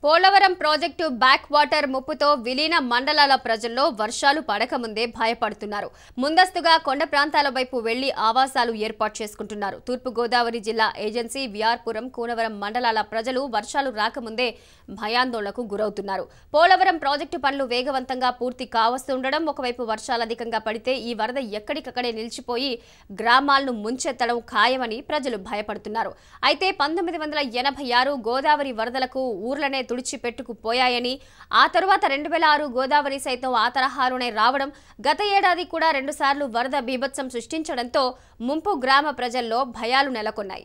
Polavaram project back water ముప్పుతో విలీన మండలాల ప్రజల్లో వర్షాలు పడకముందే భయపడుతున్నారు ముందస్తుగా కొండ ప్రాంతాల వైపు వెళ్లి ఆవాసాలు ఏర్పాటు చేసుకుంటున్నారు తూర్పు గోదావరి జిల్లా ఏజెన్సీ విఆర్పురం కూనవరం మండలాల ప్రజలు వర్షాలు రాకముందే భయాందోళనకు గురవుతున్నారు పోలవరం ప్రాజెక్టు పనులు వేగవంతంగా పూర్తి కావస్తుండడం ఒకవైపు వర్షాలు అధికంగా పడితే ఈ వరద ఎక్కడికక్కడే నిలిచిపోయి గ్రామాలను ముంచెత్తడం ఖాయమని ప్రజలు భయపడుతున్నారు అయితే పంతొమ్మిది వందల ఎనభై ఆరు గోదావరి వరదలకు ఊర్లనే తుడిచిపెట్టుకుపోయాయని ఆ తరువాత రెండు వేల ఆరు గోదావరి సైతం ఆ తరహాలోనే రావడం గత ఏడాది కూడా రెండుసార్లు వరద బీభత్సం సృష్టించడంతో ముంపు గ్రామ ప్రజల్లో భయాలు నెలకొన్నాయి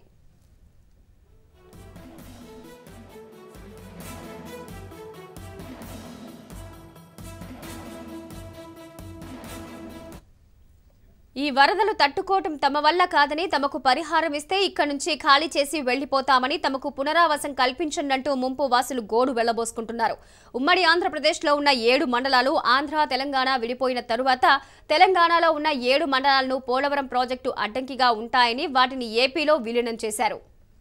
ఈ వరదలు తట్టుకోవటం తమ వల్ల కాదని తమకు పరిహారం ఇస్తే ఇక్కడి నుంచి ఖాళీ చేసి వెళ్లిపోతామని తమకు పునరావాసం కల్పించండంటూ ముంపు వాసులు గోడు వెళ్లబోసుకుంటున్నారు ఉమ్మడి ఆంధ్రప్రదేశ్లో ఉన్న ఏడు మండలాలు ఆంధ్ర తెలంగాణ విడిపోయిన తరువాత తెలంగాణలో ఉన్న ఏడు మండలాలను పోలవరం ప్రాజెక్టు అడ్డంకిగా ఉంటాయని వాటిని ఏపీలో విలీనం చేశారు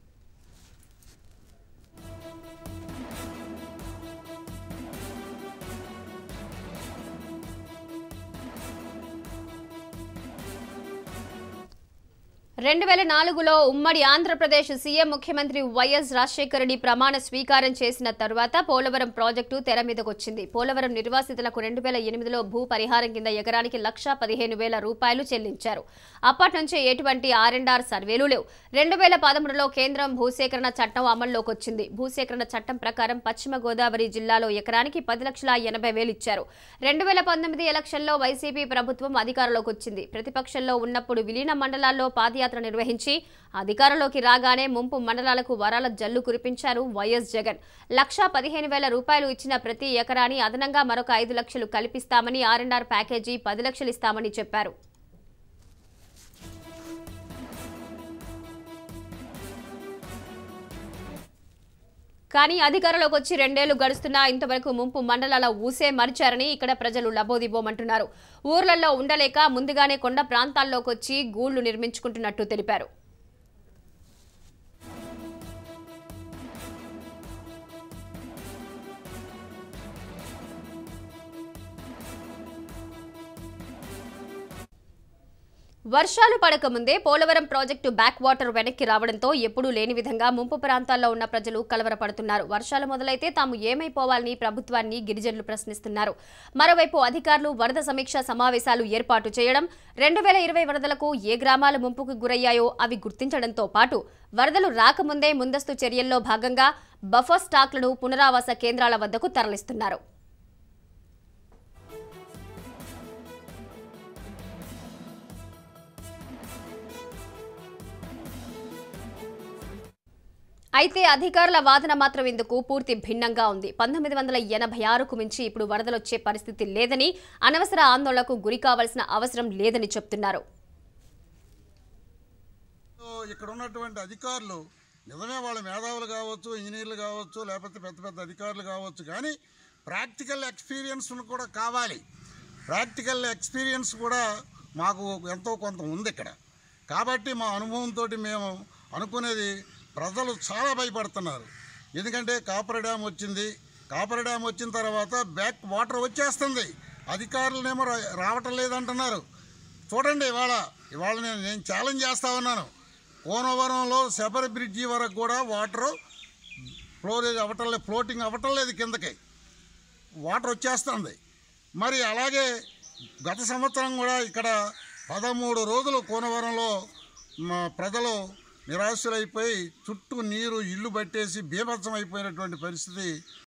రెండు వేల నాలుగులో ఉమ్మడి ఆంధ్రప్రదేశ్ సీఎం ముఖ్యమంత్రి వైఎస్ రాజశేఖర రెడ్డి ప్రమాణ స్వీకారం చేసిన తరువాత పోలవరం ప్రాజెక్టు తెర మీదకొచ్చింది పోలవరం నిర్వాసితులకు రెండు వేల ఎనిమిదిలో భూ పరిహారం కింద ఎకరానికి లక్ష పదిహేను వేల రూపాయలు చెల్లించారు అప్పటి నుంచి ఎటువంటి ఆర్ అండ్ ఆర్ సర్వేలు లేవు రెండు వేల పదమూడులో కేంద్రం భూసేకరణ చట్టం అమల్లోకి వచ్చింది భూసేకరణ చట్టం ప్రకారం పశ్చిమ గోదావరి జిల్లాలో ఎకరానికి పది లక్షల ఎనభై వేలు ఇచ్చారు రెండు వేల పంతొమ్మిది ఎలక్షన్లో వైసీపీ ప్రభుత్వం అధికారంలోకి వచ్చింది ప్రతిపక్షంలో ఉన్నప్పుడు విలీన మండలాల్లో పాదయాత్ర నిర్వహించి అధికారంలోకి రాగానే ముంపు మండలాలకు వరాల జల్లు కురిపించారు వైఎస్ జగన్ లక్షా పదిహేను వేల రూపాయలు ఇచ్చిన ప్రతి ఎకరాని అదనంగా మరొక ఐదు లక్షలు కల్పిస్తామని ఆర్ అండ్ ఆర్ ప్యాకేజీ పది లక్షలు ఇస్తామని చెప్పారు కానీ అధికారంలోకి వచ్చి రెండేళ్లు గడుస్తున్నా ఇంతవరకు ముంపు మండలాల ఊసే మరిచారని ఇక్కడ ప్రజలు లబోదిబోమంటున్నారు ఊర్లలో ఉండలేక ముందుగానే కొండ ప్రాంతాల్లోకి వచ్చి గూళ్లు నిర్మించుకుంటున్నట్టు తెలిపారు వర్షాలు పడకముందే పోలవరం ప్రాజెక్టు బ్యాక్ వాటర్ వెనక్కి రావడంతో ఎప్పుడూ లేని విధంగా ముంపు ప్రాంతాల్లో ఉన్న ప్రజలు కలవరపడుతున్నారు వర్షాలు మొదలైతే తాము ఏమైపోవాలని ప్రభుత్వాన్ని గిరిజనులు ప్రశ్నిస్తున్నారు మరోవైపు అధికారులు వరద సమీక్ష సమావేశాలు ఏర్పాటు చేయడం రెండు వేల ఇరవై వరదలకు ఏ గ్రామాలు ముంపుకు గురయ్యాయో అవి గుర్తించడంతో పాటు వరదలు రాకముందే ముందస్తు చర్యల్లో భాగంగా బఫర్ స్టాక్లను పునరావాస కేంద్రాల వద్దకు తరలిస్తున్నారు అయితే అధికారుల వాదన మాత్రం ఇందుకు పూర్తి భిన్నంగా ఉంది పంతొమ్మిది వందల ఎనభై ఆరుకు మించి ఇప్పుడు వరదలొచ్చే పరిస్థితి లేదని అనవసర ఆందోళనకు గురి కావాల్సిన అవసరం లేదని చెప్తున్నారు సో ఇక్కడ ఉన్నటువంటి అధికారులు నిజమే వాళ్ళ మేధావులు కావచ్చు ఇంజనీర్లు కావచ్చు లేకపోతే పెద్ద పెద్ద అధికారులు కావచ్చు కానీ ప్రాక్టికల్ ఎక్స్పీరియన్స్ కూడా కావాలి ప్రాక్టికల్ ఎక్స్పీరియన్స్ కూడా మాకు ఎంతో కొంత ఉంది ఇక్కడ కాబట్టి మా అనుభవంతో మేము అనుకునేది ప్రజలు చాలా భయపడుతున్నారు ఎందుకంటే కాపర్ డ్యామ్ వచ్చింది కాపర్ డ్యామ్ వచ్చిన తర్వాత బ్యాక్ వాటర్ వచ్చేస్తుంది అధికారులనేమో రా- రావటం లేదంటున్నారు చూడండి ఇవాళ ఇవాళ నేను నేను ఛాలెంజ్ చేస్తా ఉన్నాను కోనవరంలో శబరి బ్రిడ్జి వరకు కూడా వాటర్ ఫ్లోరేజ్ అవ్వటం లేదు ఫ్లోటింగ్ అవ్వటం లేదు కిందకి వాటర్ వచ్చేస్తుంది మరి అలాగే గత సంవత్సరం కూడా ఇక్కడ పదమూడు రోజులు కోనవరంలో మా ప్రజలు నిరాశులైపోయి చుట్టూ నీరు ఇల్లు పట్టేసి బీభత్సం అయిపోయినటువంటి పరిస్థితి